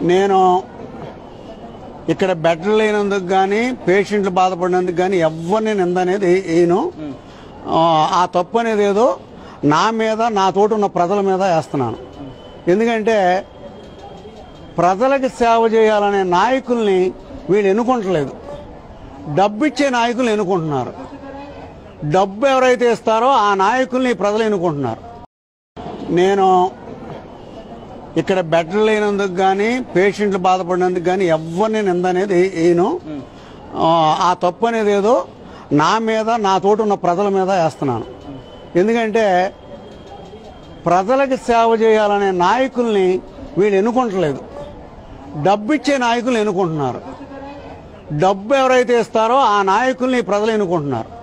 నేను ఇక్కడ బెడ్లు లేనందుకు కానీ పేషెంట్లు బాధపడినందుకు కానీ ఎవరిని నింద అనేది వేయను ఆ, ఆ తప్పు అనేది ఏదో నా మీద నా తోటి ఉన్న ప్రజల మీద వేస్తున్నాను ఎందుకంటే ప్రజలకు సేవ చేయాలనే నాయకుల్ని వీళ్ళు ఎన్నుకుంటలేదు డబ్బు ఇచ్చే నాయకులు ఎన్నుకుంటున్నారు డబ్బు ఎవరైతే ఇస్తారో ఆ నాయకుల్ని ప్రజలు ఎన్నుకుంటున్నారు నేను ఇక్కడ బెడ్లు లేనందుకు కానీ పేషెంట్లు బాధపడినందుకు కానీ ఎవరిని నింద అనేది వేయను ఆ, ఆ తప్పు అనేది ఏదో నా మీద నా తోటి ఉన్న ప్రజల మీద వేస్తున్నాను ఎందుకంటే ప్రజలకు సేవ చేయాలనే నాయకుల్ని వీళ్ళు ఎన్నుకుంటలేదు డబ్బు ఇచ్చే నాయకులు ఎన్నుకుంటున్నారు డబ్బు ఎవరైతే ఇస్తారో ఆ నాయకుల్ని ప్రజలు ఎన్నుకుంటున్నారు